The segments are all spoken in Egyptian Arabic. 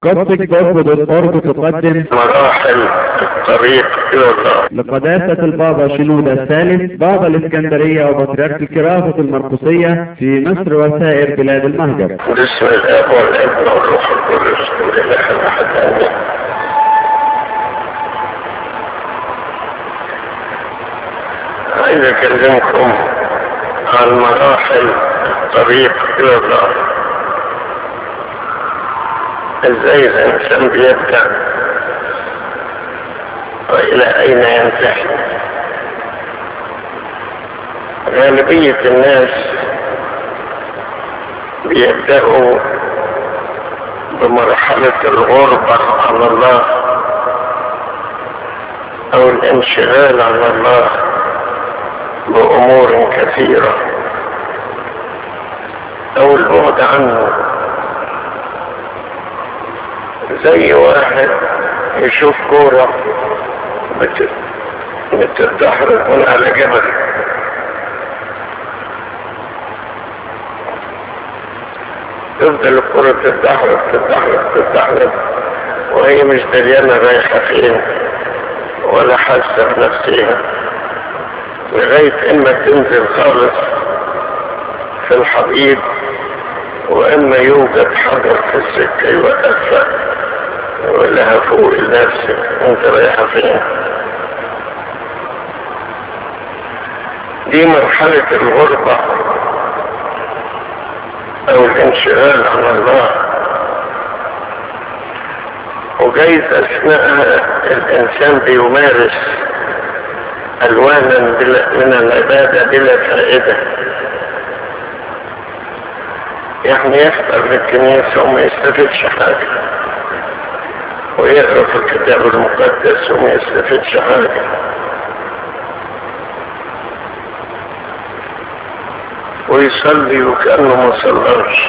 قصة جوب دوت أورج تقدم مراحل الطريق إلى الله لقداسة البابا شنودة الثالث بابا الإسكندرية وبطريرك الكرافة المرقسية في مصر وسائر بلاد المهجر باسم الاب والابن والروح القدس والاله الاحد امين عايز اكلمكم عن مراحل الطريق الى الله ازاي الانسان بيبدا والى اين ينتهي غالبيه الناس بيبدأوا بمرحلة الغربة عن الله أو الانشغال عن الله بأمور كثيرة أو البعد عنه زي واحد يشوف كورة بت- بتتدحرج من على جبل تفضل الكرة تتدحرج تتدحرج تتدحرج وهي مش دريانة رايحة فين ولا حاسة بنفسها لغاية إما تنزل خالص في الحضيض وإما يوجد حجر في السكة يوقفها يقول لها فوق لنفسك أنت رايحة فين دي مرحلة الغربة او الانشغال عن الله وجايز اثناءها الانسان بيمارس الوانا بلا- من العبادة بلا فائدة يعني يحضر للكنيسة وما يستفدش حاجة ويقرأ في الكتاب المقدس وما يستفدش حاجة ويصلي وكأنه ما صلاش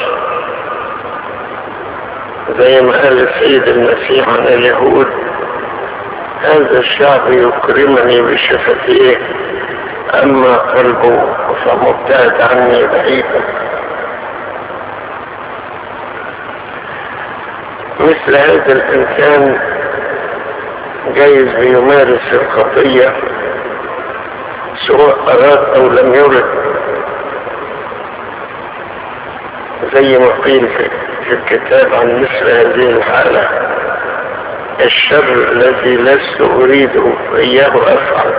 زي ما قال السيد المسيح عن اليهود هذا الشعب يكرمني بشفتيه أما قلبه فمبتعد عني بعيدا مثل هذا الإنسان جايز بيمارس الخطية سواء أراد أو لم يرد زي ما قيل في, في الكتاب عن مثل هذه الحالة الشر الذي لست أريده إياه أفعل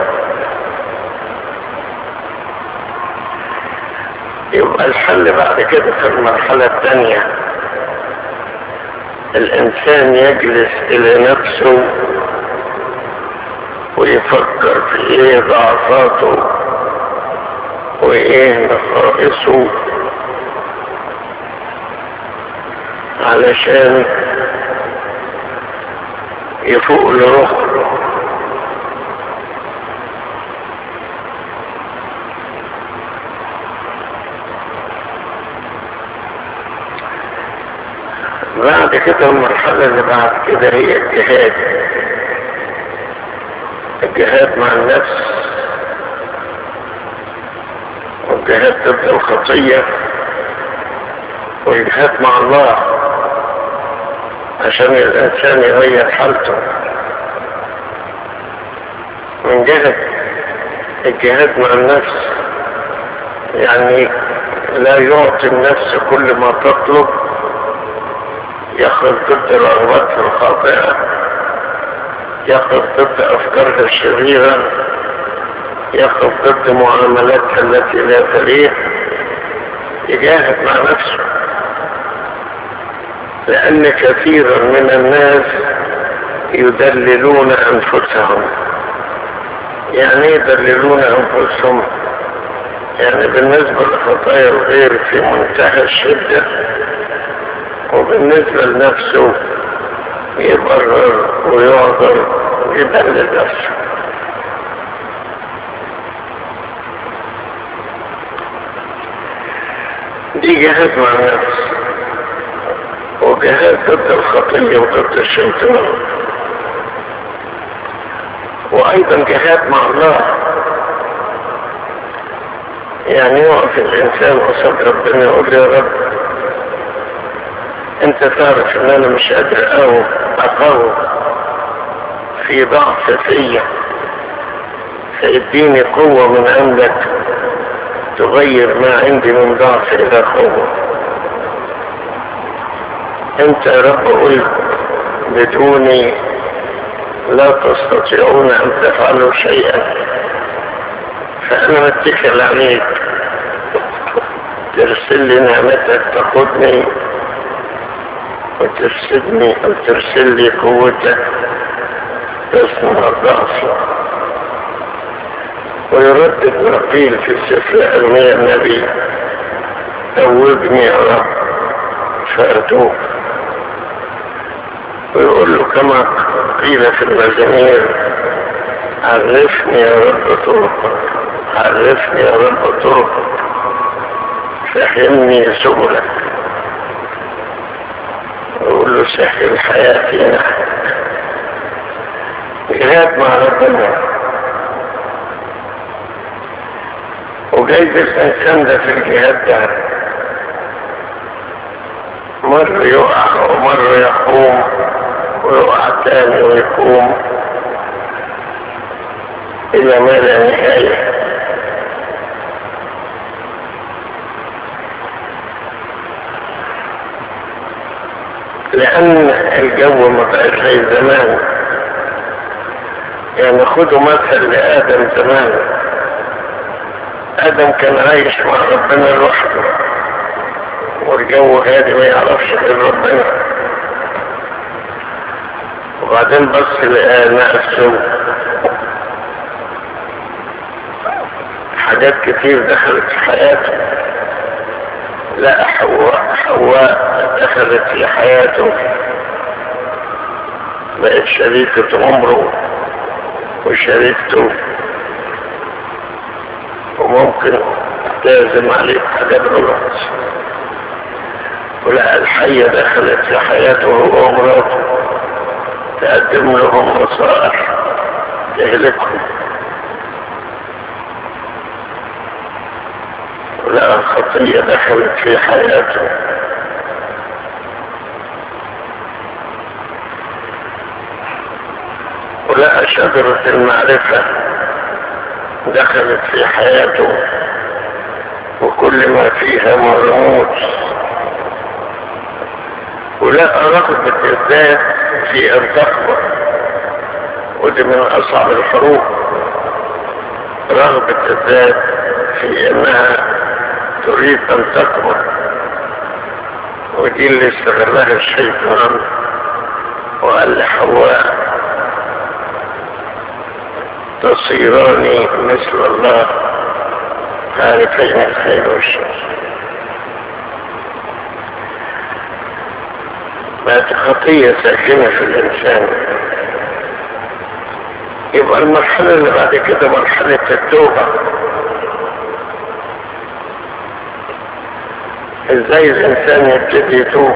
يبقى الحل بعد كده في المرحلة الثانية الإنسان يجلس إلى نفسه ويفكر في إيه ضعفاته وإيه نقائصه علشان يفوق لروحه بعد كده المرحلة اللي بعد كده هي الجهاد الجهاد مع النفس والجهاد ضد الخطية والجهاد مع الله عشان الإنسان يغير حالته من جهة الجهاد مع النفس يعني لا يعطي النفس كل ما تطلب يخرج ضد رغباتها الخاطئة يخرج ضد أفكارها الشريرة يخرج ضد معاملاتها التي لا تليق يجاهد مع نفسه لأن كثيرا من الناس يدللون أنفسهم يعني ايه يدللون أنفسهم يعني بالنسبة لخطايا الغير في منتهى الشدة وبالنسبة لنفسه يبرر ويعذر ويدلل نفسه دي جهاد مع النفس وجهاد ضد الخطية وضد الشيطان وأيضا جهاد مع الله يعني يقف الإنسان قصاد ربنا يقول يا رب انت تعرف ان انا مش قادر اقوم اقوم في ضعف فيا فاديني قوة من عندك تغير ما عندي من ضعف الى قوة انت يا رب قلت بدوني لا تستطيعون ان تفعلوا شيئا فانا متكل عليك ترسل لي نعمتك تاخدني وترسلني وترسل لي قوتك تصنع ضعفي ويردد نقيل في سفر أرمية النبي توبني يا رب فأتوب ويقول له كما قيل في المزامير عرفني يا رب طرقك عرفني يا رب طرقك فهمني سبلك ويقول له سهل حياتي نحن جهاد مع ربنا وجايز الانسان ده في الجهاد ده مرة يقع ومرة يقوم ويقع تاني ويقوم إلى ما لا نهاية لأن الجو ما بقاش زي زمان يعني خدوا مثل لآدم زمان آدم كان عايش مع ربنا لوحده والجو هادي ما يعرفش غير ربنا وبعدين بص لقى نفسه حاجات كتير دخلت في حياته لقى حواء حواء دخلت في حياته بقت شريكة عمره وشريكته وممكن لازم عليه حاجات غلط ولقى الحية دخلت في حياته هو ومراته تقدم لهم نصائح تهلكهم ولقى الخطية دخلت في حياته ولقى شجرة المعرفة دخلت في حياته وكل ما فيها مرموز ولقى رغبة الذات في أن تكبر ودي من أصعب الحروب رغبة الذات في أنها تريد أن تكبر ودي اللي استغلها الشيطان وقال لحواء تصيران مثل الله عارفين الخير والشر بقت خطية ساكنة في الإنسان يبقى المرحلة اللي بعد كده مرحلة التوبة ازاي الإنسان يبتدي يتوب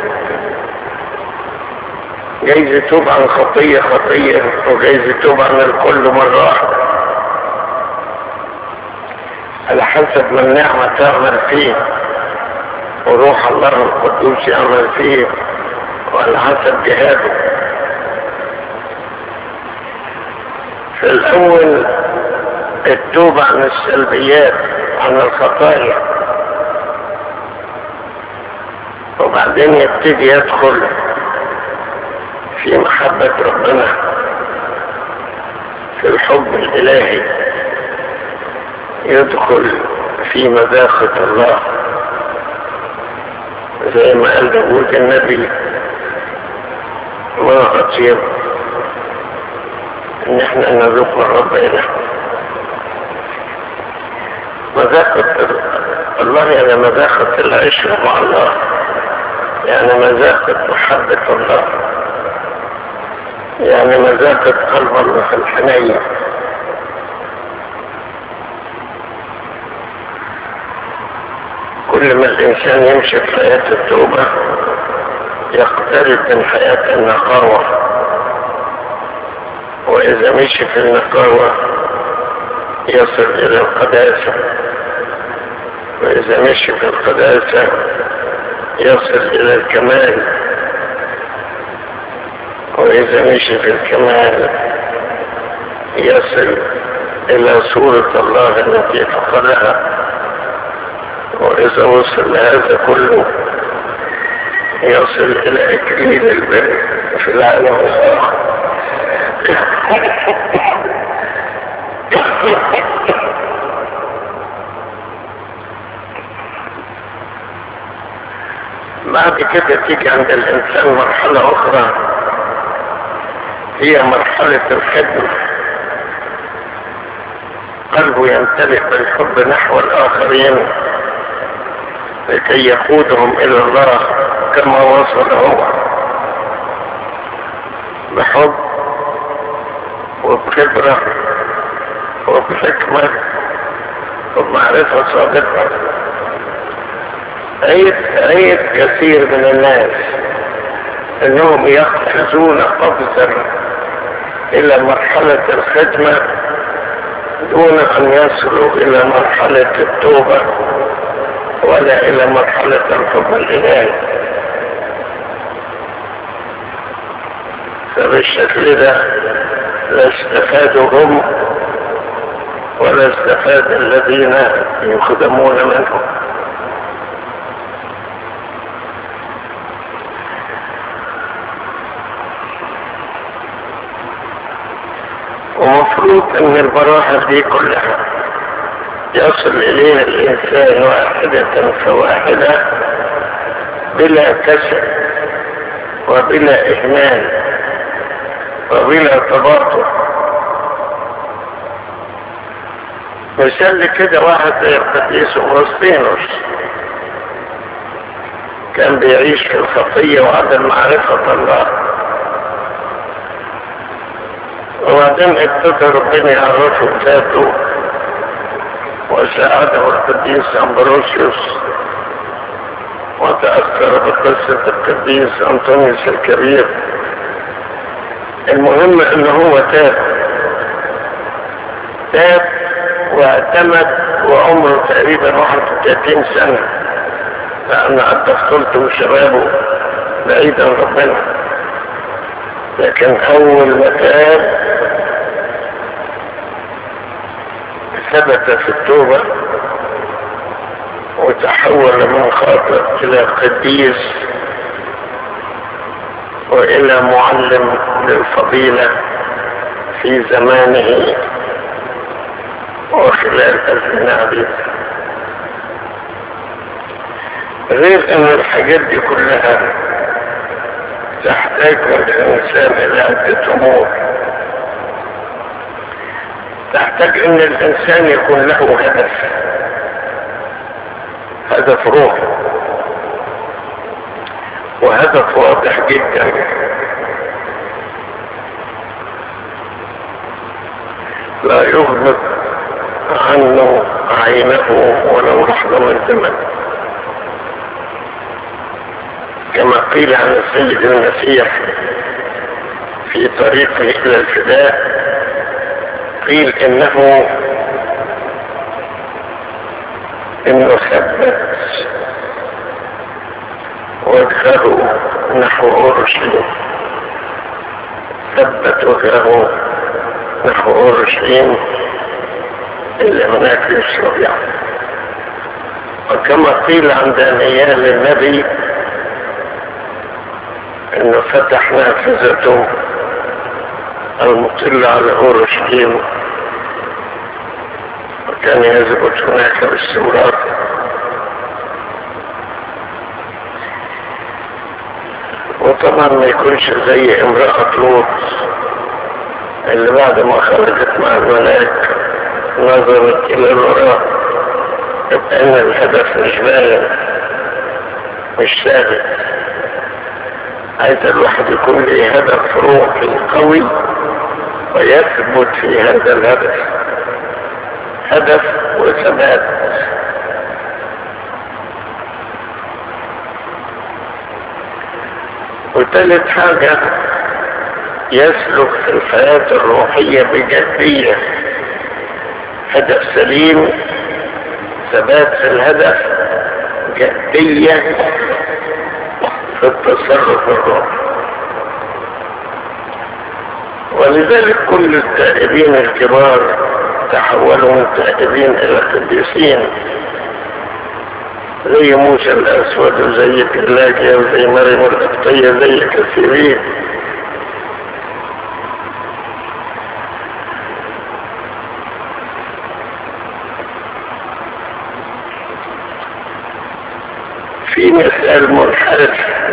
جايز يتوب عن خطية خطية وجايز يتوب عن الكل مرة واحدة على حسب ما النعمة تعمل فيه وروح الله القدوس يعمل فيه وعلى حسب جهاده في الأول التوبة عن السلبيات عن الخطايا وبعدين يبتدي يدخل في محبة ربنا في الحب الإلهي يدخل في مذاقة الله زي ما قال داود النبي ما أطيب ان احنا نذوق الرب إله مذاقة الله يعني مذاقة العشرة مع الله يعني مذاقة محبة الله يعني مذاقة قلب الله الحنين كل ما الإنسان يمشي في حياة التوبة يقترب من حياة النقاوة وإذا مشي في النقاوة يصل إلى القداسة وإذا مشي في القداسة يصل إلى الكمال وإذا مشي في الكمال يصل إلى صورة الله التي فقدها وإذا وصل لهذا كله يصل إلى إكليل البر في العالم الآخر بعد كده تيجي عند الإنسان مرحلة أخرى هي مرحلة الخدمة قلبه يمتلئ بالحب نحو الآخرين لكي يقودهم إلى الله كما وصل هو بحب وبخبرة وبحكمة وبمعرفة صادقة عيد عيد كثير من الناس انهم يقفزون قفزا الى مرحلة الخدمة دون ان يصلوا الى مرحلة التوبة ولا الى مرحلة الحب الالهي فبالشكل ده لا استفادوا هم ولا استفاد الذين يخدمون منهم ومفروض ان البراهة دي كلها يصل اليها الانسان واحدة فواحدة بلا كسل وبلا اهمال وبلا تباطؤ مثال كده واحد زي القديس اغسطينوس كان بيعيش في الخطية وعدم معرفة الله وبعدين ابتدى ربنا يعرفه ذاته وساعده القديس امبروسيوس وتأثر بقصة القديس أنطونيوس الكبير المهم ان هو تاب تاب واعتمد وعمره تقريبا 31 سنة لأن قد طفولته وشبابه بعيد عن ربنا لكن أول ما تاب ثبت في التوبة وتحول من خاطئ إلى قديس وإلى معلم للفضيلة في زمانه وخلال أزمنة عديدة غير أن الحاجات دي كلها تحتاج من الإنسان إلى عدة أمور تحتاج أن الإنسان يكون له هدف هدف روحي وهدف واضح جدا لا يغلق عنه عينه ولو لحظة من زمن كما قيل عن السيد المسيح في طريقه إلى الفداء قيل إنه إنه ثبت وجهه نحو أورشليم ثبت وجهه نحو أورشليم اللي هناك يستطيع وكما قيل عن دانيال النبي انه فتح نافذته المطلة على أورشليم وكان يثبت هناك باستمرار وطبعا ما يكونش زي امرأة لوط اللي بعد ما خرجت مع الملاك نظرت الى الوراء يبقى ان الهدف مش باين مش ثابت عايز الواحد يكون له هدف روحي قوي ويثبت في هذا الهدف هدف وثبات وثالث حاجة يسلك في الحياة الروحية بجدية هدف سليم ثبات في الهدف جدية في التصرف الروحي ولذلك كل التائبين الكبار تحولوا من تائبين الى قديسين زي موسى الاسود وزي كلاجيا وزي مريم القبطية زي كثيرين في مثال منحرف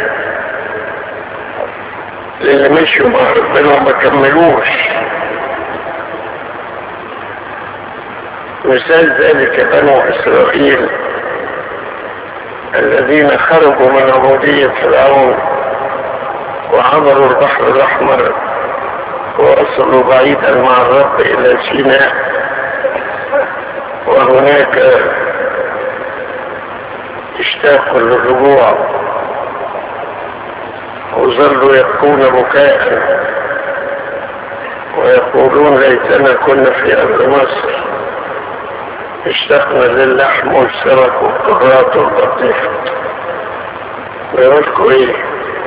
للي مشوا مع ربنا وما كملوش مثال ذلك بنو اسرائيل الذين خرجوا من عبودية فرعون وعبروا البحر الاحمر ووصلوا بعيدا مع الرب الى سيناء وهناك اشتاقوا للرجوع وظلوا يبكون بكاء ويقولون ليتنا كنا في ارض مصر اشتقنا للحم والسمك والقرات والبطيخ ويقولكوا ايه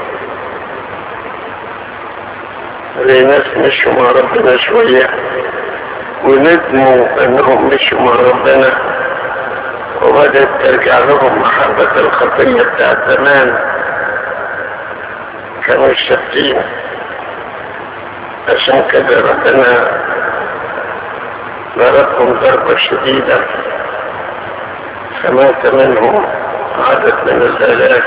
زي ناس مشوا مع ربنا شوية وندموا انهم مشوا مع ربنا وبدأت ترجع لهم محبة الخطية بتاعت زمان كانوا شاكين عشان كده ربنا ضربهم ضربة شديدة فمات منهم عدد من الآلاف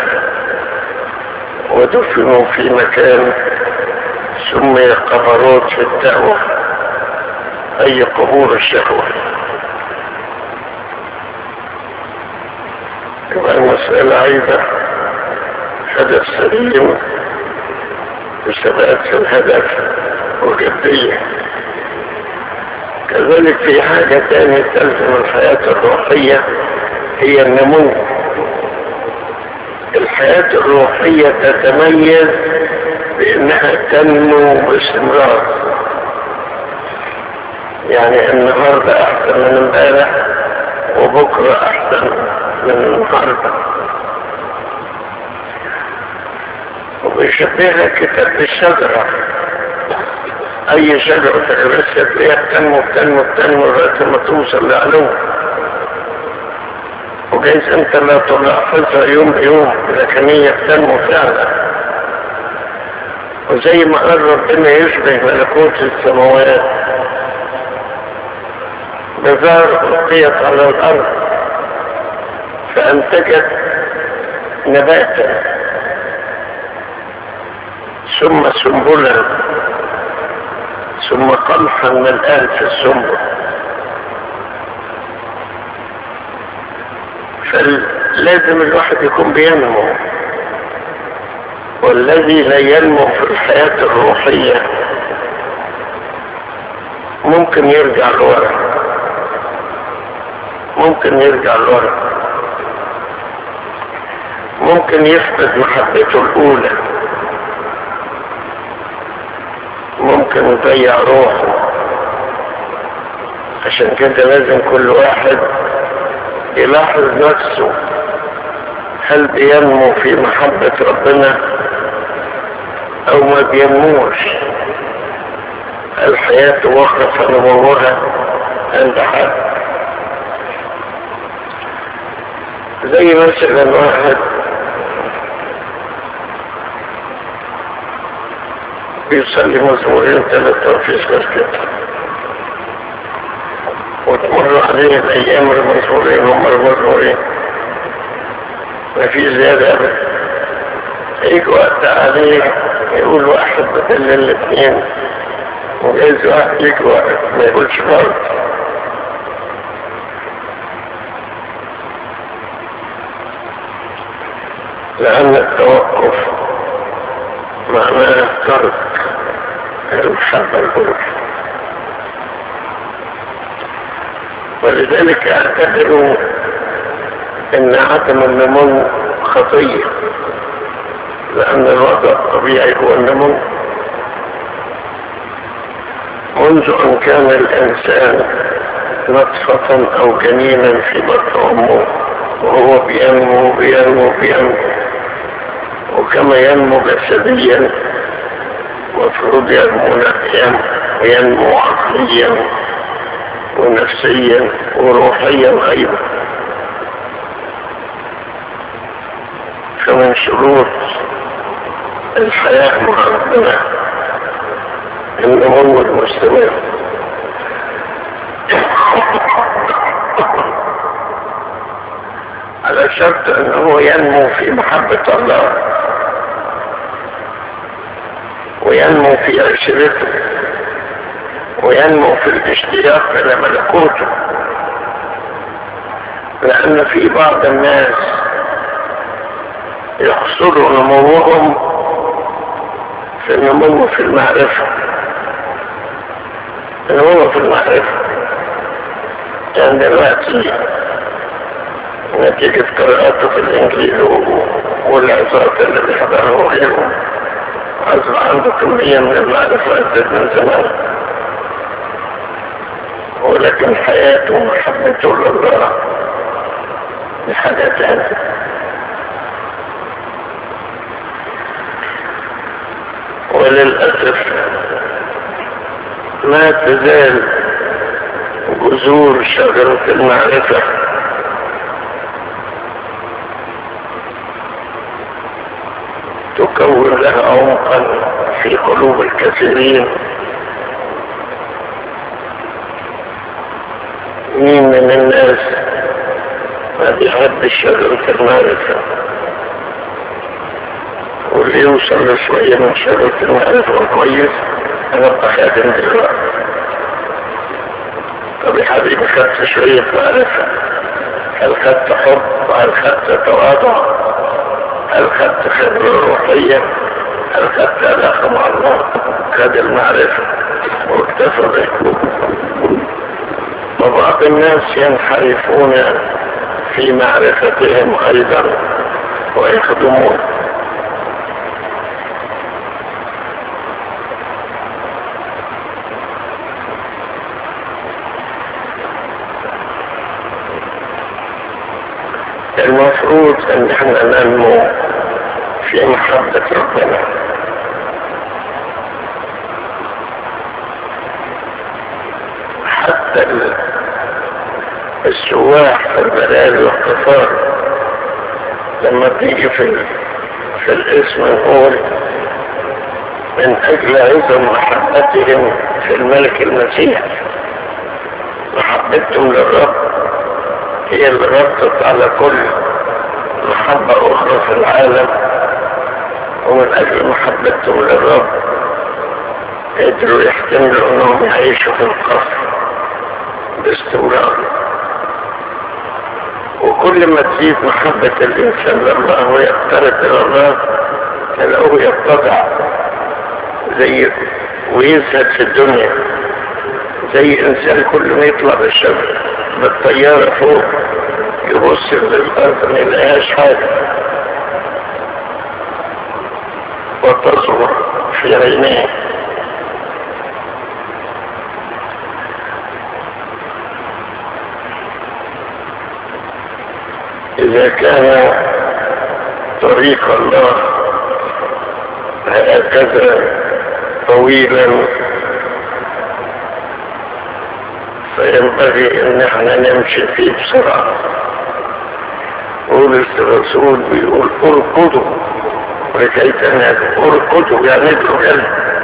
ودفنوا في مكان سمي قبروت في الدعوة أي قبور الشهوة يبقى المسألة عايزة هدف سليم وثبات في الهدف وجدية كذلك في حاجة تانية تلزم الحياة الروحية هي النمو الحياة الروحية تتميز بأنها تنمو باستمرار يعني النهاردة أحسن من امبارح وبكرة أحسن من النهاردة وبيشبهها كتاب بالشجرة أي شجرة تغرسها تلاقيها تنمو تنمو تنمو لغاية ما توصل لعلو وجايز أنت لا تلاحظها يوم بيوم لكن هي بتنمو فعلا وزي ما قال ربنا يشبه ملكوت السماوات بذار ألقيت على الأرض فأنتجت نباتا ثم سنبلا ثم قمحا من الآن في السنبل فلازم الواحد يكون بينمو والذي لا ينمو في الحياة الروحية ممكن يرجع لورا ممكن يرجع لورا ممكن يفقد محبته الأولى ممكن يضيع روحه عشان كده لازم كل واحد يلاحظ نفسه هل بينمو في محبة ربنا او ما بينموش الحياة وقف نموها عند حد زي مثلا واحد بيصلي مزمورين ثلاثة في كده وتمر عليه الايام المزمورين هم المزمورين ما في زيادة ابدا يجي وقت عليه يقول واحد بدل الاثنين وجايز واحد يجي وقت ما يقولش فرض لأن التوقف معناه ترك المحبة الأولى ولذلك اعتبروا ان عدم النمو خطية لان الوضع الطبيعي هو النمو منذ ان كان الانسان نطفة او جنينا في بطن امه وهو بينمو بينمو بينمو وكما ينمو جسديا مفروض ينمو عقليا ونفسيا وروحيا ايضا فمن شروط الحياة مع ربنا النمو المستمر على شرط انه ينمو في محبة الله وينمو في عشرته وينمو في الاشتياق الى ملكوته لان في بعض الناس يحصلوا نموهم في النمو في المعرفة النمو في المعرفة كان دلوقتي نتيجة قراءته في الإنجيل والعظات اللي بيحضرها وغيره أصبح عنده كمية من المعرفة أزيد من زمان ولكن حياته ومحبته لله دي حاجة تانية وللأسف ما تزال جذور شجرة المعرفة تكون لها عمقا في قلوب الكثيرين مين من الناس ما بيحب شجرة المعرفة واللي يوصل لشوية من شجرة المعرفة كويس انا ابقى خادم دلوقتي طب يا حبيبي خدت شوية معرفة هل خدت حب هل خدت تواضع هل خدت خبرة روحية هل خدت علاقة مع الله خد المعرفة واكتفى به وبعض الناس ينحرفون في معرفتهم ايضا ويخدمون المفروض ان احنا ننمو في محبة ربنا حتى السواح في البلاد والقطار لما تيجي في في الاسم نقول من اجل عظم محبتهم في الملك المسيح محبتهم للرب هي اللي غطت على كل محبة أخرى في العالم ومن أجل محبتهم للرب قدروا يحتملوا أنهم يعيشوا في القصر باستمرار وكل ما تزيد محبة الإنسان لله ويقترب إلى الله تلاقوه يتضع زي ويزهد في الدنيا زي إنسان كل ما يطلع بالشمس بالطيارة فوق يبص للأرض ما يلاقيهاش حاجة وتصبر في عينيه إذا كان طريق الله هكذا طويلا فينبغي ان احنا نمشي فيه بسرعة بولس الرسول بيقول اركضوا ولكي تنادوا اركضوا يعني ادعوا يلا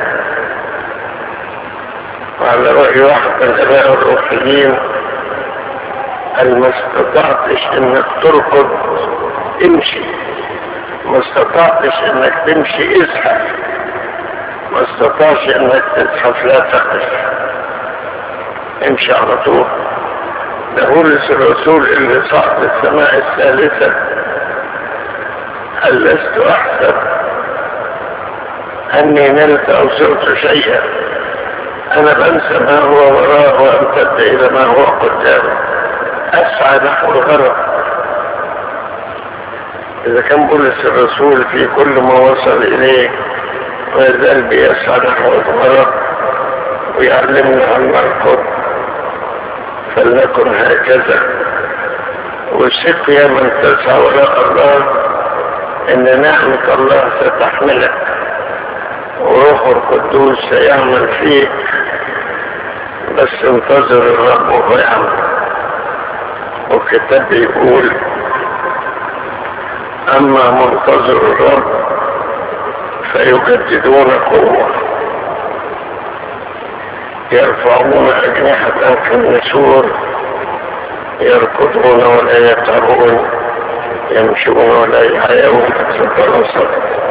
وعلى رأي واحد من الاباء الروحيين قال ما استطعتش انك تركض امشي ما استطعتش انك تمشي ازحف ما استطعش انك تزحف لا تقف امشي على طول ده بولس الرسول اللي صعد السماء الثالثة هل لست احسب اني نلت او صرت شيئا انا بنسى ما هو وراء وامتد الى ما هو قدامه اسعى نحو الغرب اذا كان بولس الرسول في كل ما وصل اليه ما يزال بيسعى نحو الغرب ويعلمنا عن مركب فلنكن هكذا والثق يا من تسعى وراء الله ان نعمة الله ستحملك وروح القدوس سيعمل فيك بس انتظر الرب وهو يعمل والكتاب بيقول اما منتظر الرب فيجددون قوة يرفعون أجنحة كالنسور يركضون ولا يتعبون يمشون ولا يحيون تفضل صدق